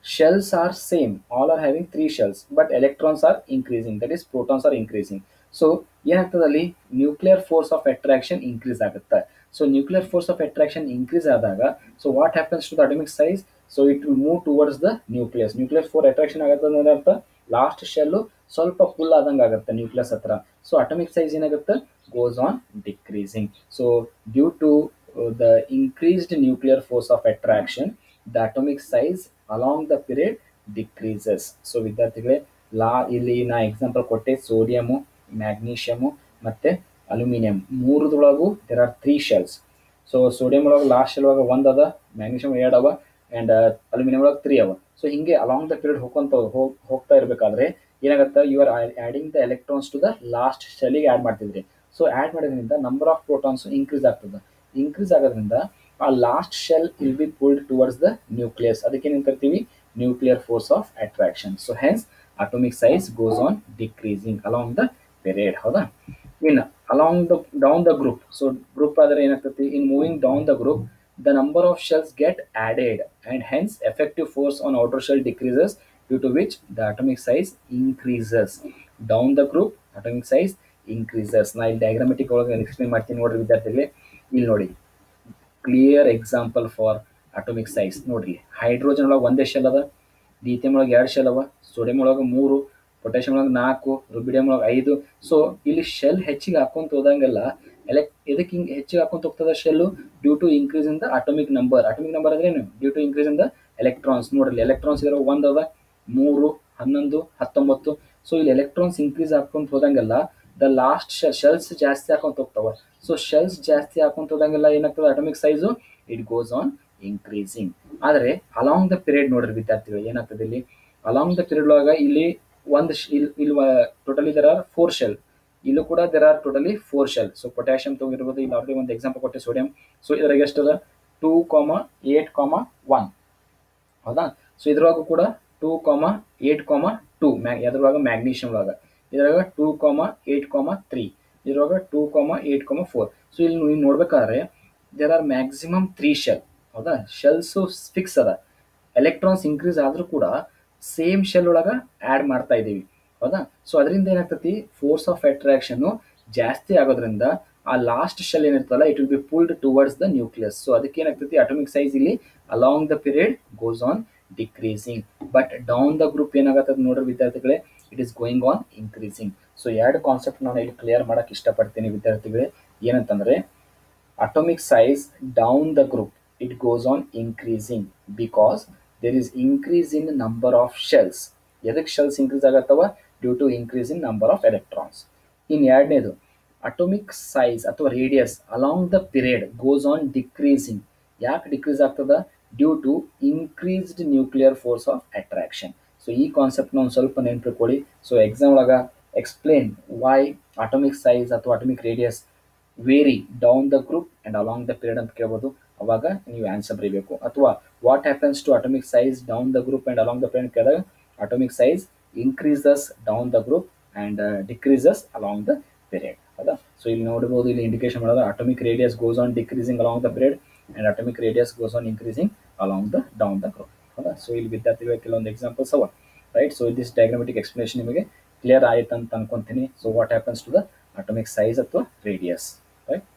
shells are same all are having three shells but electrons are increasing that is protons are increasing so ಏನಾಗ್ತದೆ ಅಲ್ಲಿ nuclear force of attraction increase ಆಗುತ್ತೆ so nuclear force of attraction increase ಆದಾಗ so what happens to the atomic size so it will move towards the nucleus nucleus for attraction ಆಗುತ್ತೆ ಅಂದ್ರೆ ಅರ್ಥ last shell ಸ್ವಲ್ಪ full ಆದಂಗೆ ಆಗುತ್ತೆ nucleus ಹತ್ರ so atomic size ಏನಾಗುತ್ತೆ goes on decreasing so due to the increased nuclear force of attraction the atomic size along the period decreases so ವಿದ್ಯಾರ್ಥಿಗಳೇ ಲಾ ಇಲ್ಲಿ ನಾ ಎಕ್ಸಾಂಪಲ್ ಕೊಟ್ಟೆ ಸೋಡಿಯಮು ಮ್ಯಾಗ್ನೀಷಿಯಮು ಮತ್ತು ಅಲ್ಯೂಮಿನಿಯಂ ಮೂರದೊಳಗೂ there are three shells so sodium ಒಳಗೆ last shell ಒಳಗೆ ಒಂದು ಅದ ಮ್ಯಾಗ್ನೀಷಿಯಮ್ ಎರಡು ಅವ ಆ್ಯಂಡ್ ಅಲ್ಯೂಮಿನಿಯಂ ಒಳಗೆ ತ್ರೀ ಅವ ಸೊ ಹಿಂಗೆ ಅಲಾಂಗ್ ದ ಪೀರಿಯಡ್ ಹೋಗ್ಕೊಂತ ಹೋಗ್ ಹೋಗ್ತಾ ಇರಬೇಕಾದ್ರೆ ಏನಾಗುತ್ತೆ you are adding the electrons to the last ಶೆಲ್ಲಿಗೆ ಆ್ಯಡ್ ಮಾಡ್ತಿದ್ರಿ ಸೊ ಆ್ಯಡ್ ಮಾಡೋದ್ರಿಂದ ನಂಬರ್ ಆಫ್ ಪ್ರೋಟಾನ್ಸ್ ಇನ್ಕ್ರೀಸ್ ಆಗ್ತದೆ ಇನ್ಕ್ರೀಸ್ ಆಗೋದ್ರಿಂದ ಆ last shell will be pulled towards the nucleus ಅದಕ್ಕೆ ಏನು ಕರಿತೀವಿ nuclear force of attraction so hence atomic size goes on decreasing along the period ಹೌದಾ in along the down the group so group ಆದರೆ ಏನಾಗ್ತೈತಿ in moving down the group the number of shells get added and hence effective force on outer shell decreases due to which the atomic size increases down the group atomic size increases ನಾ ಇಲ್ಲಿ diagrammatic ಒಳಗೆ explain ಮಾಡ್ತೀನಿ ನೋಡ್ರಿ ವಿದ್ಯಾರ್ಥಿಗಳೇ ಇಲ್ಲಿ ನೋಡಿ clear example for atomic size ನೋಡ್ರಿ hydrogen ಒಳಗೆ ಒಂದೇ ಶೆಲ್ ಅದ ಲಿಥಿಯಂ ಒಳಗೆ ಎರಡು ಶೆಲ್ ಅವ ಸೋಡಿಯಂ ಒಳಗೆ ಮೂರು ಪೊಟ್ಯಾಷಿಯಂ ಒಳಗೆ ನಾಲ್ಕು ರುಬಿಡಿಯಂ ಒಳಗೆ ಐದು ಸೊ ಇಲ್ಲಿ ಶೆಲ್ ಹೆಚ್ಚಿಗೆ ಹಾಕೊಂತ ಹೋದಂಗೆಲ್ಲ ಎಲೆಕ್ ಎದಕ್ಕೆ ಹಿಂಗೆ ಹೆಚ್ಚಿಗೆ ಹಾಕೊಂತ ಹೋಗ್ತದ shell due to increase in the atomic number atomic number ಅಂದ್ರೆ ಏನು due to increase in the electrons ನೋಡ್ರಿ ಎಲೆಕ್ಟ್ರಾನ್ಸ್ ಇರೋ ಒಂದು ಅದ ಮೂರು ಹನ್ನೊಂದು ಹತ್ತೊಂಬತ್ತು ಸೊ ಇಲ್ಲಿ ಎಲೆಕ್ಟ್ರಾನ್ಸ್ ಇನ್ಕ್ರೀಸ್ ಹಾಕೊಂತ ಹೋದಂಗೆಲ್ಲ ದ ಲಾಸ್ಟ್ ಶೆಲ್ಸ್ ಜಾಸ್ತಿ ಹಾಕೊಂತ ಹೋಗ್ತಾವ ಸೊ ಶೆಲ್ಸ್ ಜಾಸ್ತಿ ಹಾಕೊಂತ ಹೋದಂಗೆಲ್ಲ ಏನಾಗ್ತದೆ atomic size it goes on increasing ಆದರೆ ಅಲಾಂಗ್ ದ ಪೀರಿಯಡ್ ನೋಡ್ರಿ ವಿದ್ಯಾರ್ಥಿಗಳು ಏನಾಗ್ತದೆ ಇಲ್ಲಿ ಅಲಾಂಗ್ ದ ಪೀರಿಯಡ್ ಒಳಗೆ ಇಲ್ಲಿ ಒಂದು ಇಲ್ಲಿ ಇಲ್ಲಿ totally there are four shell ಇಲ್ಲೂ ಕೂಡ there are totally four shell so potassium ತಗೊಂಡಿರ್ಬೋದು ಇಲ್ಲಿ ಆಲ್ರೆಡಿ ಒಂದು ಎಕ್ಸಾಂಪಲ್ ಕೊಟ್ಟೆ ಸೋಡಿಯಂ ಸೊ ಇದ್ರಾಗ ಎಷ್ಟದ two comma eight comma one ಹೌದಾ ಸೊ ಇದ್ರೊಳಗೂ ಕೂಡ ಟೂ ಕಾಮ ಏಟ್ ಕಾಮ ಟೂ ಮ್ಯಾಗ್ ಎದ್ರೊಳಗ ಮ್ಯಾಗ್ನೀಷಿಯಂ ಒಳಗ ಇದ್ರಾಗ two comma eight comma three ಇದ್ರೊಳಗ two comma eight comma four so ಇಲ್ಲಿ ನೀವು ನೋಡ್ಬೇಕಾದ್ರೆ there are maximum three shell ಹೌದಾ ಶೆಲ್ಸು ಫಿಕ್ಸ್ ಅದ ಎಲೆಕ್ಟ್ರಾನ್ಸ್ ಇನ್ಕ್ರೀಸ್ ಆದರೂ ಕೂಡ ಸೇಮ್ ಶೆಲ್ ಒಳಗೆ ಆ್ಯಡ್ ಮಾಡ್ತಾ ಇದ್ದೀವಿ ಹೌದಾ ಸೊ ಅದರಿಂದ ಏನಾಗ್ತೈತಿ ಫೋರ್ಸ್ ಆಫ್ ಅಟ್ರಾಕ್ಷನ್ ಜಾಸ್ತಿ ಆಗೋದ್ರಿಂದ ಆ ಲಾಸ್ಟ್ ಶೆಲ್ ಏನಿರ್ತಲ್ಲ it will be pulled towards the nucleus so ಅದಕ್ಕೆ ಏನಾಗ್ತೈತಿ ಅಟೋಮಿಕ್ ಸೈಜ್ ಇಲ್ಲಿ along the period goes on decreasing but down the group ಏನಾಗತ್ತದ ನೋಡ್ರಿ ವಿದ್ಯಾರ್ಥಿಗಳೇ it is going on increasing so ಎರಡು ಕಾನ್ಸೆಪ್ಟ್ ನಾನು ಇಲ್ಲಿ ಕ್ಲಿಯರ್ ಮಾಡಕ್ಕೆ ಇಷ್ಟಪಡ್ತೀನಿ ವಿದ್ಯಾರ್ಥಿಗಳೇ ಏನಂತಂದ್ರೆ atomic size down the group it goes on increasing because there is increase in number of shells ಎದಕ್ಕೆ ಶೆಲ್ಸ್ ಇನ್ಕ್ರೀಸ್ ಆಗತ್ತವ due to increase in number of electrons ಇನ್ನು ಎರಡನೇದು ಅಟೋಮಿಕ್ ಸೈಜ್ ಅಥವಾ radius along the period goes on decreasing ಯಾಕೆ decrease ಆಗ್ತದ due to increased nuclear force of attraction so ಈ ಕಾನ್ಸೆಪ್ಟ್ನ ಒಂದು ಸ್ವಲ್ಪ ನೆನ್ಪಿಟ್ಕೊಳ್ಳಿ ಸೊ ಎಕ್ಸಾಮ್ ಒಳಗ ಎಕ್ಸ್ಪ್ಲೇನ್ ವೈ ಅಟೋಮಿಕ್ ಸೈಜ್ ಅಥವಾ atomic radius vary down the group and along the period ಅಂತ ಕೇಳ್ಬೋದು ಅವಾಗ ನೀವು ಆನ್ಸರ್ ಬರೀಬೇಕು ಅಥವಾ what happens to atomic size down the group and along the period ಕೇಳಿದಾಗ atomic size increases down the group and decreases along the period ಹೌದಾ so ಇಲ್ಲಿ ನೋಡ್ಬೋದು ಇಲ್ಲಿ ಇಂಡಿಕೇಶನ್ ಮಾಡೋದು atomic radius goes on decreasing along the period and atomic radius goes on increasing along the down the group ಹೌದಾ so ಇಲ್ಲಿ ವಿದ್ಯಾರ್ಥಿಗಳ ಕೆಲವೊಂದು examples ಅವ right so this diagrammatic explanation ನಿಮಗೆ ಕ್ಲಿಯರ್ ಆಯ್ತು ಅಂತ ಅನ್ಕೊಂತೀನಿ so what happens to the atomic size ಅಥವಾ ರೇಡಿಯಸ್ ರೈಟ್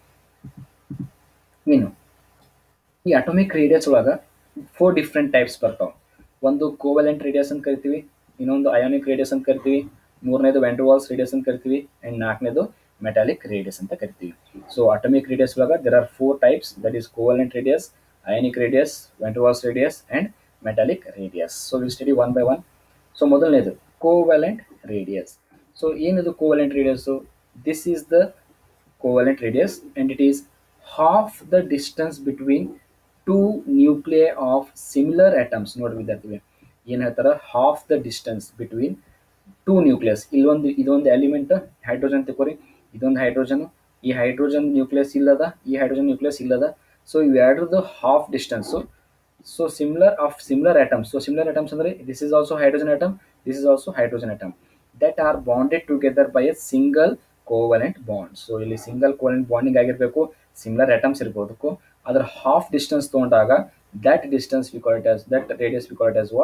ಇನ್ನು ಈ ಅಟೋಮಿಕ್ ರೇಡಿಯಸ್ ಒಳಗೆ ಫೋರ್ ಡಿಫ್ರೆಂಟ್ ಟೈಪ್ಸ್ ಬರ್ತಾವೆ ಒಂದು ಕೋವಲೆಂಟ್ ರೇಡಿಯಸ್ ಅಂತ ಕರಿತೀವಿ ಇನ್ನೊಂದು ಅಯೋನಿಕ್ ರೇಡಿಯಸ್ ಅಂತ ಕರಿತೀವಿ ಮೂರನೇದು ವ್ಯಾಂಡ್ರವಾಲ್ಸ್ ರೇಡಿಯಸ್ ಅಂತ ಕರಿತೀವಿ ಆ್ಯಂಡ್ ನಾಲ್ಕನೇದು ಮೆಟಾಲಿಕ್ ರೇಡಿಯಸ್ ಅಂತ ಕರಿತೀವಿ ಸೊ ಅಟೋಮಿಕ್ ರೇಡಿಯಸ್ ಒಳಗೆ there are four types that is covalent radius ionic radius van der Waals radius and metallic radius so will study one by one so ಮೊದಲನೇದು ಕೋವಲೆಂಟ್ ರೇಡಿಯಸ್ ಸೊ ಏನಿದು covalent radius this is the covalent radius and it is half the distance between two nuclei of similar atoms ನೋಡಿ ವಿದ್ಯಾರ್ಥಿಗಳು ಏನು ಹೇಳ್ತಾರೆ half the distance between two nucleus ಇಲ್ಲೊಂದು ಇದೊಂದು element hydrogen ತಗೋರಿ ಇದೊಂದು ಹೈಡ್ರೋಜನ್ ಈ ಹೈಡ್ರೋಜನ್ ನ್ಯೂಕ್ಲಿಯಸ್ ಇಲ್ಲದ ಈ ಹೈಡ್ರೋಜನ್ ನ್ಯೂಕ್ಲಿಯಸ್ ಇಲ್ಲದ ಸೊ ಇವೆರಡರದ್ದು half distance so similar of similar atoms so similar atoms ಅಂದರೆ this is also hydrogen atom this is also hydrogen atom that are bonded together by a single covalent bond so ಇಲ್ಲಿ single covalent bonding ಆಗಿರಬೇಕು similar atoms ಇರ್ಬೋದಕ್ಕೂ ಅದರ half distance ತೊಗೊಂಡಾಗ that distance we call it as that radius we call it as what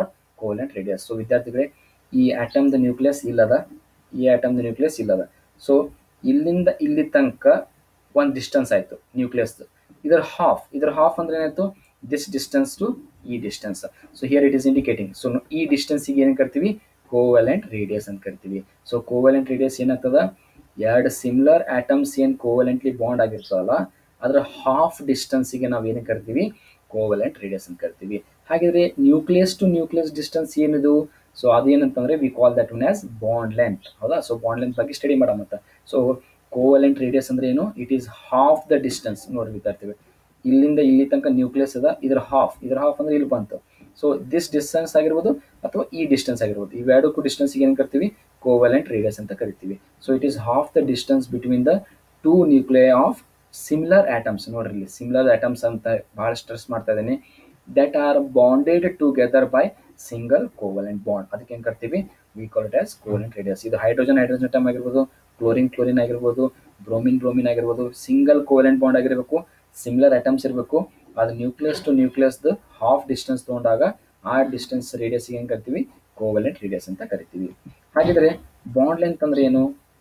covalent radius so ವಿದ್ಯಾರ್ಥಿಗಳೇ ಈ ಆಟಮ್ದ nucleus ಇಲ್ಲದ ಈ ಆಟಮ್ದ nucleus ಇಲ್ಲದ ಸೊ ಇಲ್ಲಿಂದ ಇಲ್ಲಿ ತನಕ ಒಂದು ಡಿಸ್ಟೆನ್ಸ್ ಆಯಿತು ನ್ಯೂಕ್ಲಿಯಸ್ದು ಇದರ ಹಾಫ್ ಇದರ ಹಾಫ್ ಅಂದ್ರೆ ಏನಾಯ್ತು ದಿಸ್ ಡಿಸ್ಟೆನ್ಸ್ ಟು ಈ distance so here it is indicating so ಈ ಡಿಸ್ಟೆನ್ಸಿಗೆ ಏನು ಕರಿತೀವಿ ಕೋವಲೆಂಟ್ ರೇಡಿಯಸ್ ಅಂತ ಕರಿತೀವಿ ಸೊ ಕೋವಲೆಂಟ್ ರೇಡಿಯಸ್ ಏನಾಗ್ತದ ಎರಡು ಸಿಮಿಲರ್ ಆಟಮ್ಸ್ ಏನು ಕೋವಲೆಂಟ್ಲಿ ಬಾಂಡ್ ಆಗಿರ್ತದಲ್ಲ ಅದರ ಹಾಫ್ ಡಿಸ್ಟೆನ್ಸಿಗೆ ನಾವು ಏನು ಕರಿತೀವಿ ಕೋವಲೆಂಟ್ ರೇಡಿಯಸ್ ಅಂತ ಕರಿತೀವಿ ಹಾಗಿದ್ರೆ ನ್ಯೂಕ್ಲಿಯಸ್ ಟು ನ್ಯೂಕ್ಲಿಯಸ್ ಡಿಸ್ಟೆನ್ಸ್ ಏನಿದು ಸೊ ಅದೇನಂತಂದ್ರೆ we call that one as bond length ಹೌದಾ ಸೊ ಬಾಂಡ್ ಲೆಂತ್ ಬಗ್ಗೆ ಸ್ಟಡಿ ಮಾಡೋ ಮತ್ತೆ ಸೊ ಕೋವಲೆಂಟ್ ರೇಡಿಯಸ್ ಅಂದ್ರೆ ಏನು it is half the distance ನೋಡಿ ವಿದ್ಯಾರ್ಥಿಗಳು ಇಲ್ಲಿಂದ ಇಲ್ಲಿ ತನಕ ನ್ಯೂಕ್ಲಿಯಸ್ ಅದ ಇದರ ಹಾಫ್ ಇದರ ಹಾಫ್ ಅಂದ್ರೆ ಇಲ್ಲಿ ಬಂತು ಸೊ ದಿಸ್ ಡಿಸ್ಟೆನ್ಸ್ ಆಗಿರ್ಬೋದು ಅಥವಾ ಈ ಡಿಸ್ಟೆನ್ಸ್ ಆಗಿರ್ಬೋದು ಇವೆರಡಕ್ಕೂ ಡಿಸ್ಟೆನ್ಸ್ಗೆ ಏನು ಕರಿತೀವಿ ಕೋವಲೆಂಟ್ ರೇಡಿಯಸ್ ಅಂತ ಕರಿತೀವಿ so it is half the distance between the two nuclei of similar atoms ನೋಡ್ರಿ ಇಲ್ಲಿ ಸಿಮಿಲರ್ ಆಟಮ್ಸ್ ಅಂತ ಭಾಳ ಸ್ಟ್ರೆಸ್ ಮಾಡ್ತಾ ಇದ್ದೀನಿ that are bonded together by single covalent bond ಅದಕ್ಕೆ ಏನು ಕರ್ತೀವಿ we call it as covalent radius ಇದು ಹೈಡ್ರೋಜನ್ ಹೈಡ್ರೋಜನ್ ಅಟಮ್ ಆಗಿರ್ಬೋದು ಕ್ಲೋರಿನ್ ಕ್ಲೋರಿನ್ ಆಗಿರ್ಬೋದು ಬ್ರೋಮಿನ್ ಬ್ರೋಮಿನ್ ಆಗಿರ್ಬೋದು ಸಿಂಗಲ್ ಕೋವಲೆಂಟ್ ಬಾಂಡ್ ಆಗಿರಬೇಕು ಸಿಮಿಲರ್ ಐಟಮ್ಸ್ ಇರಬೇಕು ಅದು ನ್ಯೂಕ್ಲಿಯಸ್ ಟು ನ್ಯೂಕ್ಲಿಯಸ್ದು ಹಾಫ್ ಡಿಸ್ಟೆನ್ಸ್ ತೊಗೊಂಡಾಗ ಆ ಡಿಸ್ಟೆನ್ಸ್ ರೇಡಿಯಸ್ಗೆ ಏನು ಕರಿತೀವಿ ಕೋವಲೆಂಟ್ ರೇಡಿಯಸ್ ಅಂತ ಕರಿತೀವಿ ಹಾಗಿದ್ರೆ ಬಾಂಡ್ ಲೆಂತ್ ಅಂದ್ರೆ ಏನು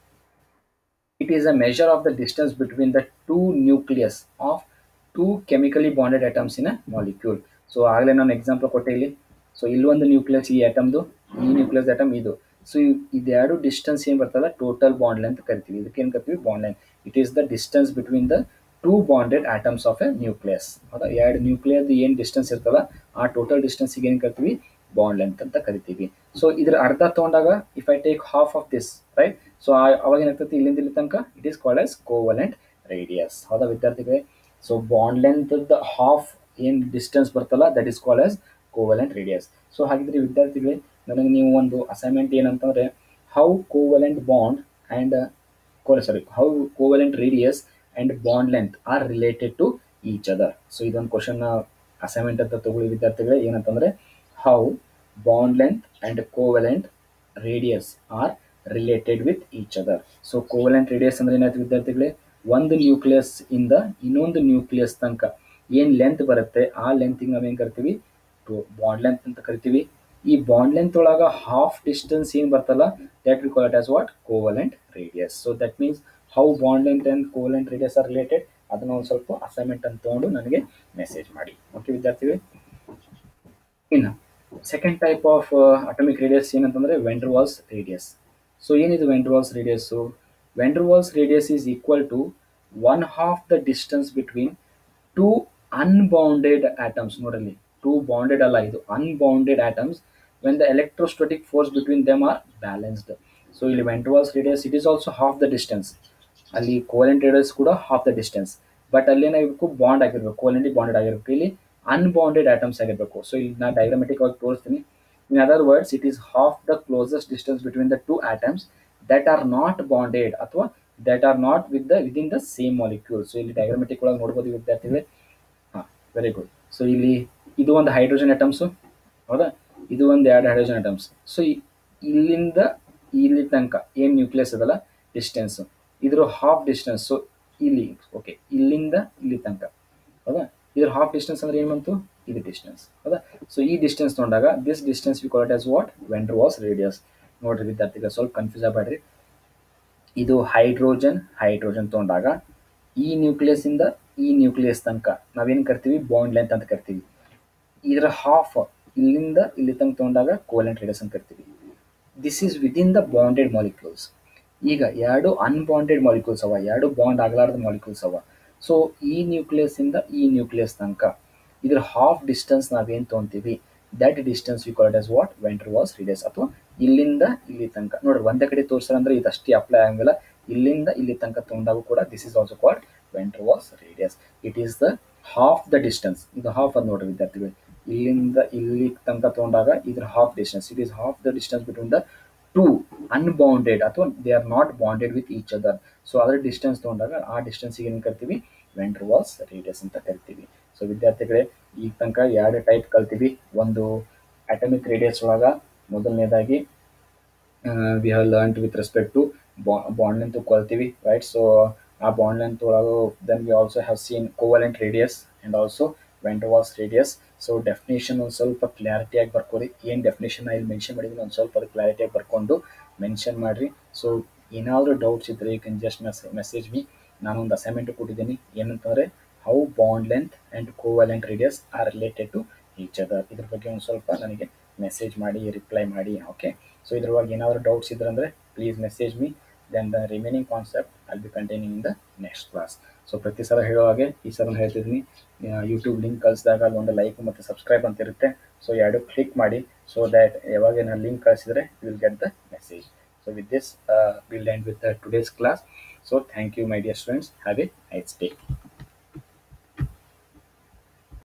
it is a measure of the distance between the two nucleus of two chemically bonded atoms in a molecule so ಆಗಲೇ ನಾನು ಎಕ್ಸಾಂಪಲ್ ಕೊಟ್ಟೆ ಇಲ್ಲಿ ಸೊ ಇಲ್ಲೊಂದು ನ್ಯೂಕ್ಲಿಯಸ್ ಈ ಐಟಮ್ದು ಈ ನ್ಯೂಕ್ಲಿಯಸ್ ಐಟಮ್ ಇದು ಸೊ ಇದೆರಡು ಡಿಸ್ಟೆನ್ಸ್ ಏನು ಬರ್ತಲ್ಲ ಟೋಟಲ್ ಬಾಂಡ್ ಲೆಂತ್ ಕರಿತೀವಿ ಇದಕ್ಕೆ ಏನು ಕರಿತೀವಿ bond length it is the distance between the two bonded atoms of a nucleus ಹೌದಾ ಎರಡು ನ್ಯೂಕ್ಲಿಯರ್ ಏನು ಡಿಸ್ಟೆನ್ಸ್ ಇರ್ತಲ್ಲ ಆ ಟೋಟಲ್ ಡಿಸ್ಟೆನ್ಸಿಗೆ ಏನು ಕರಿತೀವಿ ಬಾಂಡ್ ಲೆಂತ್ ಅಂತ ಕರಿತೀವಿ ಸೊ ಇದ್ರ ಅರ್ಧ ತೊಗೊಂಡಾಗ if I take half of this right so ಅವಾಗ ಏನಾಗ್ತೈತಿ ಇಲ್ಲಿಂದ ಇಲ್ಲಿ ತನಕ it is called as covalent radius ಹೌದಾ ವಿದ್ಯಾರ್ಥಿಗಳೇ ಸೊ ಬಾಂಡ್ ಲೆಂತ್ ಹಾಫ್ ಏನು ಡಿಸ್ಟೆನ್ಸ್ ಬರ್ತಲ್ಲ that is called as covalent radius so ಹಾಗಿದ್ರೆ ವಿದ್ಯಾರ್ಥಿಗಳೇ ನನಗೆ ನೀವು ಒಂದು ಅಸೈನ್ಮೆಂಟ್ ಏನಂತಂದರೆ how covalent bond and sorry how covalent radius and bond length are related to each other so ಇದೊಂದು ಕ್ವಶನ್ ಅಸೈನ್ಮೆಂಟ್ ಅಂತ ತಗೊಳ್ಳಿ ವಿದ್ಯಾರ್ಥಿಗಳೇ ಏನಂತಂದರೆ how bond length and covalent radius are related with each other so covalent radius ಅಂದ್ರೆ ಏನಾಯ್ತು ವಿದ್ಯಾರ್ಥಿಗಳೇ ಒಂದು nucleus ಇಂದ ಇನ್ನೊಂದು ನ್ಯೂಕ್ಲಿಯಸ್ ತನಕ ಏನು ಲೆಂತ್ ಬರುತ್ತೆ ಆ ಲೆಂತಿಗೆ ನಾವೇನು ಕರಿತೀವಿ ಬಾಂಡ್ ಲೆಂತ್ ಅಂತ ಕರಿತೀವಿ ಈ ಬಾಂಡ್ ಲೆಂತ್ ಒಳಗ ಹಾಫ್ ಡಿಸ್ಟೆನ್ಸ್ ಏನು ಬರ್ತಲ್ಲ that we call it as what covalent radius so that means how bond length and covalent radius are related ಅದನ್ನ ಒಂದು ಸ್ವಲ್ಪ ಅಸೈನ್ಮೆಂಟ್ ಅಂತ ತೊಗೊಂಡು ನನಗೆ ಮೆಸೇಜ್ ಮಾಡಿ ಓಕೆ ವಿದ್ಯಾರ್ಥಿಗಳು ಇನ್ನು second type of atomic radius ಏನಂತಂದರೆ ವೆಂಡ್ರವಾಲ್ಸ್ ರೇಡಿಯಸ್ ಸೊ ಏನಿದು van der Waals radius van der Waals radius is equal to one half the distance between two unbounded atoms ನೋಡಲ್ಲಿ ಟೂ ಬಾಂಡೆಡ್ ಅಲ್ಲ ಇದು unbounded atoms when the electrostatic force between them are balanced so ಇಲ್ಲಿ van der Waals radius it is also half the distance ಅಲ್ಲಿ covalent radius ಕೂಡ half the distance but ಅಲ್ಲಿ ಏನಾಗಿರ್ಬೇಕು bond ಆಗಿರ್ಬೇಕು ಕೋಲೆಂಟಿ bonded ಆಗಿರ್ಬೇಕು ಇಲ್ಲಿ ಅನ್ಬೌಂಡೆಡ್ ಆಟಮ್ಸ್ ಆಗಿರಬೇಕು ಸೊ ಇಲ್ಲಿ ನಾನು ಡಯಾಗ್ರಾಮೆಟಿಕ್ ಆಗಿ ತೋರಿಸ್ತೀನಿ in other words it is half the closest distance between the two atoms that are not bonded ಅಥವಾ that are not with the within the same molecule so ಇಲ್ಲಿ diagrammatic ಒಳಗೆ ನೋಡ್ಬೋದು ವಿದ್ಯಾರ್ಥಿಗಳೇ ಹಾಂ ವೆರಿ ಗುಡ್ ಸೊ ಇಲ್ಲಿ ಇದು ಒಂದು hydrogen items ಹೌದಾ ಇದು ಒಂದು ಎರಡು ಹೈಡ್ರೋಜನ್ ಐಟಮ್ಸ್ ಸೊ ಇಲ್ಲಿಂದ ಇಲ್ಲಿ ತನಕ ಏನು ನ್ಯೂಕ್ಲಿಯಸ್ ಅದಲ್ಲ ಡಿಸ್ಟೆನ್ಸು ಇದ್ರ ಹಾಫ್ ಡಿಸ್ಟೆನ್ಸ್ ಸೊ ಇಲ್ಲಿ ಓಕೆ ಇಲ್ಲಿಂದ ಇಲ್ಲಿ ತನಕ ಹೌದಾ ಇದ್ರ ಹಾಫ್ ಡಿಸ್ಟೆನ್ಸ್ ಅಂದ್ರೆ ಏನು ಬಂತು ಇದು ಡಿಸ್ಟೆನ್ಸ್ ಹೌದಾ ಸೊ ಈ ಡಿಸ್ಟೆನ್ಸ್ ತೊಗೊಂಡಾಗ this distance we call it as what van der Waals radius ನೋಡ್ರಿ ವಿದ್ಯಾರ್ಥಿಗಳು ಸ್ವಲ್ಪ ಕನ್ಫ್ಯೂಸ್ ಆಗಬೇಡ್ರಿ ಇದು ಹೈಡ್ರೋಜನ್ ಹೈಡ್ರೋಜನ್ ತೊಗೊಂಡಾಗ ಈ ನ್ಯೂಕ್ಲಿಯಸ್ ಇಂದ ಈ ನ್ಯೂಕ್ಲಿಯಸ್ ತನಕ ನಾವೇನು ಕರಿತೀವಿ ಬಾಂಡ್ ಲೆಂತ್ ಅಂತ ಕರಿತೀವಿ ಇದರ ಹಾಫ್ ಇಲ್ಲಿಂದ ಇಲ್ಲಿ ತನಕ ತೊಗೊಂಡಾಗ ಕೋಲೆಂಟ್ ರೇಡಿಯಸ್ ಅಂತ ಕರಿತೀವಿ this is within the bonded molecules ಈಗ ಎರಡು ಅನ್ಬಾಂಡೆಡ್ ಮಾಲಿಕ್ಯೂಲ್ಸ್ ಅವ ಎರಡು ಬಾಂಡ್ ಆಗಲಾರ್ದ ಮಾಲಿಕ್ಯೂಲ್ಸ್ ಅವ ಸೊ ಈ ನ್ಯೂಕ್ಲಿಯಸ್ ಇಂದ ಈ ನ್ಯೂಕ್ಲಿಯಸ್ ತನಕ ಇದ್ರ ಹಾಫ್ ಡಿಸ್ಟೆನ್ಸ್ ನಾವೇನು ತೊಗೊಂತೀವಿ that distance we called as what van der Waals radius ಅಥವಾ ಇಲ್ಲಿಂದ ಇಲ್ಲಿ ತನಕ ನೋಡ್ರಿ ಒಂದೇ ಕಡೆ ತೋರಿಸ್ತಾರೆ ಇದಷ್ಟೇ ಅಪ್ಲೈ ಆಗಂಗಿಲ್ಲ ಇಲ್ಲಿಂದ ಇಲ್ಲಿ ತನಕ ತೊಗೊಂಡಾಗ ಕೂಡ this is also called van der Waals radius it is the half the distance ಇದು ಹಾಫ್ ಅದು ನೋಡ್ರಿ ವಿದ್ಯಾರ್ಥಿಗಳು ಇಲ್ಲಿಂದ ಇಲ್ಲಿ ತನಕ ತೊಗೊಂಡಾಗ ಇದ್ರ half distance it is half the distance between the two unbounded ಅಥವಾ they are not bonded with each other so ಅದರ ಡಿಸ್ಟೆನ್ಸ್ ತೊಗೊಂಡಾಗ ಆ ಡಿಸ್ಟೆನ್ಸಿಗೆ ಏನು ಕರಿತೀವಿ ವೆಂಟರ್ ವಾಲ್ಸ್ ರೇಡಿಯಸ್ ಅಂತ ಕರಿತೀವಿ ಸೊ ವಿದ್ಯಾರ್ಥಿಗಳೇ ಈಗ ತನಕ ಎರಡು ಟೈಪ್ ಕಲ್ತೀವಿ ಒಂದು ಅಟಮಿಕ್ ರೇಡಿಯಸ್ ಒಳಗೆ ಮೊದಲನೇದಾಗಿ we have learn with respect to bond length ಕಲ್ತೀವಿ ರೈಟ್ ಸೊ ಆ ಬಾಂಡ್ ಲೆಂತ್ ಒಳಗೆ then we also have seen covalent radius and also van der Waals radius so definition ಒಂದು ಸ್ವಲ್ಪ ಕ್ಲಾರಿಟಿಯಾಗಿ ಬರ್ಕೋರಿ ಏನು ಡೆಫಿನೇಷನ್ ಇಲ್ಲಿ ಮೆನ್ಷನ್ ಮಾಡಿದ್ದೀನಿ ಒಂದು ಸ್ವಲ್ಪ ಅದು ಕ್ಲಾರಿಟಿಯಾಗಿ ಬರ್ಕೊಂಡು ಮೆನ್ಷನ್ ಮಾಡಿರಿ ಸೊ ಏನಾದರೂ ಡೌಟ್ಸ್ ಇದ್ದರೆ you can just mess message me ನಾನು ಒಂದು ಅಸೈನ್ಮೆಂಟ್ ಕೊಟ್ಟಿದ್ದೀನಿ ಏನಂತಂದರೆ how bond length and covalent radius are related to each other ಇದ್ರ ಬಗ್ಗೆ ಒಂದು ಸ್ವಲ್ಪ ನನಗೆ ಮೆಸೇಜ್ ಮಾಡಿ ರಿಪ್ಲೈ ಮಾಡಿ ಓಕೆ ಸೊ ಇದ್ರೊಳಗೆ ಏನಾದರೂ ಡೌಟ್ಸ್ ಇದ್ರೆ ಅಂದರೆ please message me then the remaining concept I'll be continuing in the next class so ಪ್ರತಿ ಸಲ ಹೇಳೋ ಹಾಗೆ ಈ ಸಲ ಹೇಳ್ತಿದ್ದೀನಿ ಯೂಟ್ಯೂಬ್ ಲಿಂಕ್ ಕಳಿಸಿದಾಗ ಅಲ್ಲಿ ಒಂದು ಲೈಕ್ ಮತ್ತು ಸಬ್ಸ್ಕ್ರೈಬ್ ಅಂತ ಇರುತ್ತೆ ಸೊ ಎರಡು ಕ್ಲಿಕ್ ಮಾಡಿ ಸೊ ದ್ಯಾಟ್ ಯಾವಾಗ ನಾನು ಲಿಂಕ್ ಕಳಿಸಿದರೆ you will get the message so with this will end with today's class so thank you my dear students have a nice day